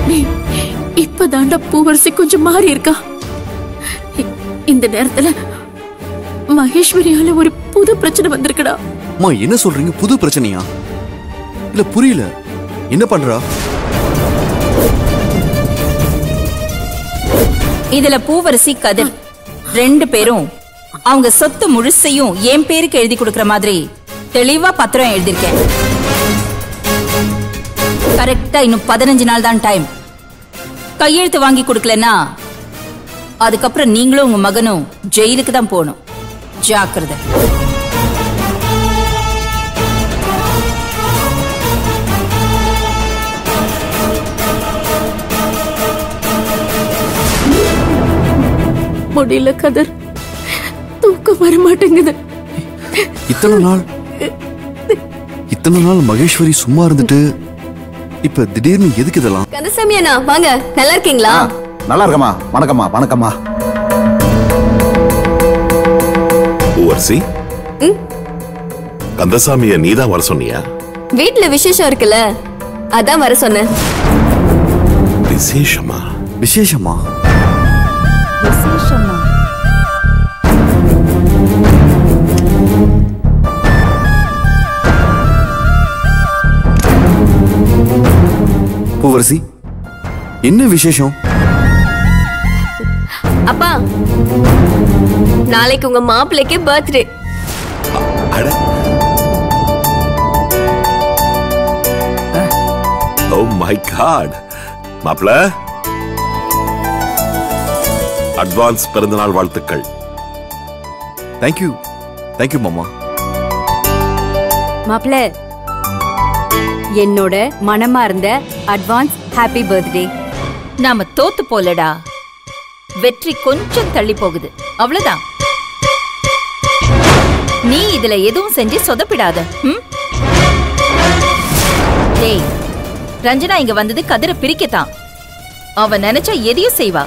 ஏய், இப்பதாண்டா பூவரசி கொஞ்சம் மாறி இருக்கா இ- இந்த நேரத்துல மகேஸ்வரியால ஒரு புது பிரச்சனை வந்திருக்குடா அம்மா என்ன சொல்றீங்க புது பிரச்சனையா இல்ல புரியல என்ன பண்றா இதுல பூவரசி கதிர் ரெண்டு பேரும் அவங்க சொத்து முழுசையும் என் பேருக்கு எழுதி கொடுக்கற மாதிரி தெளிவா பத்திரம் எழுதியிருக்கேன் கரெக்டா இன்னும் பதினஞ்சு நாள் தான் டைம் கையெழுத்து வாங்கி கொடுக்கலன்னா அதுக்கப்புறம் நீங்களும் உங்க மகனும் ஜெயிலுக்கு தான் போகணும் ஜாக்கிரதை முடியல கதர் தூக்கம் வர மாட்டேங்குது இத்தனை நாள் இத்தனை நாள் மகேஸ்வரி சும்மா இருந்துட்டு இப்ப திடீர்னு எதுக்கு இதெல்லாம் கந்தசாமி அண்ணா வாங்க நல்லா இருக்கீங்களா நல்லா இருக்கம்மா வணக்கம்மா வணக்கம்மா பூவரசி ம்? கந்தசாமிய நீதான் வர சொன்னியா வீட்ல விசேஷம் இருக்குல்ல அதான் வர சொன்னேன் விசேஷமா விசேஷமா விசேஷமா பூவரசி என்ன விசேஷம் அப்பா நாளைக்கு உங்க மாப்பிள்ளைக்கு பர்த்டே அட ஓ மை காட் மாப்ள அட்வான்ஸ் பிறந்தநாள் வாழ்த்துக்கள் தேங்க்யூ தேங்க்யூ மாமா மாப்ள என்னோட மனமார்ந்த அட்வான்ஸ் ஹாப்பி பர்த்டே நாம தோத்து போலடா வெற்றி கொஞ்சம் தள்ளி போகுது அவ்வளவுதான் நீ இதுல எதுவும் செஞ்சு சொதப்பிடாத ம்? டேய் ரஞ்சனா இங்க வந்தது கதிர பிரிக்கத்தான் அவ நினைச்சா எதையும் செய்வா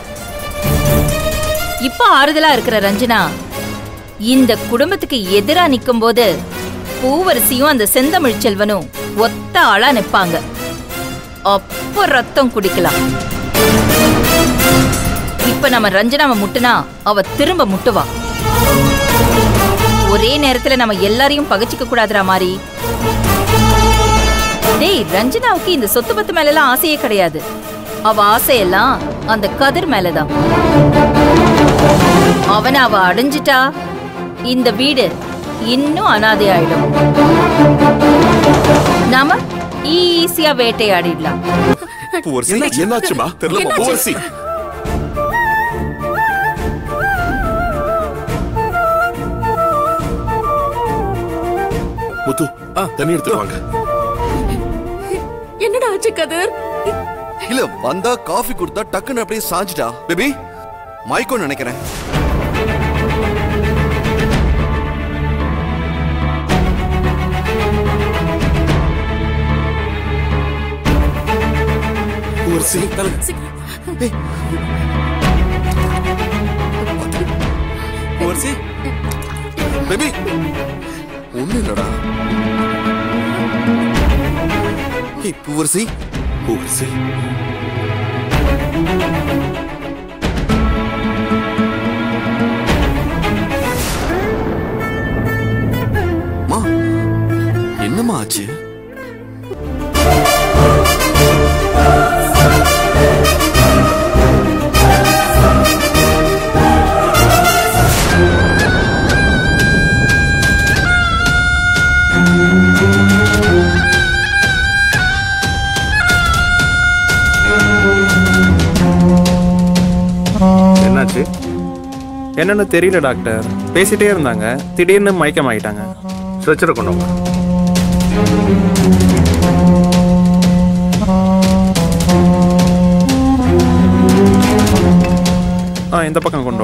இப்ப ஆறுதலா இருக்கிற ரஞ்சனா இந்த குடும்பத்துக்கு எதிரா நிக்கும்போது பூவரசியும் அந்த செந்தமிழ் செல்வனும் ஒத்த ஆளா நிப்பாங்க அப்ப ரத்தம் குடிக்கலாம் இப்ப நம்ம ரஞ்சனாவை முட்டுனா அவ திரும்ப முட்டுவா ஒரே நேரத்துல நம்ம எல்லாரையும் பகைச்சிக்க கூடாதுரா மாதிரி டேய் ரஞ்சனாவுக்கு இந்த சொத்து பத்து மேல எல்லாம் ஆசையே கிடையாது அவ ஆசையெல்லாம் அந்த கதிர் மேலதான் அவனை அவ அடைஞ்சிட்டா இந்த வீடு இன்னும் அனாதை ஆயிடும் நாம ஈஸியா வேட்டையாடிடலாம் பூவரசி என்னாச்சுமா தெரியல பூவரசி முத்து தண்ணி எடுத்துட்டு வாங்க என்னடா ஆச்சு கதர் இல்ல வந்தா காஃபி கொடுத்தா டக்குன்னு அப்படியே சாஞ்சிட்டா பேபி மயக்கம் நினைக்கிறேன் பூவரசி பூவரசி பேபி ஒண்ணு இல்லடா ஏய், பூவரசி பூவரசி மா என்னம்மா ஆச்சு என்னாச்சு என்னன்னு தெரியல டாக்டர் பேசிட்டே இருந்தாங்க திடீர்னு மயக்கம் ஆயிட்டாங்க ஸ்ட்ரெச்சரை கொண்டு வாங்க ஆ இந்த பக்கம் கொண்டு வாங்க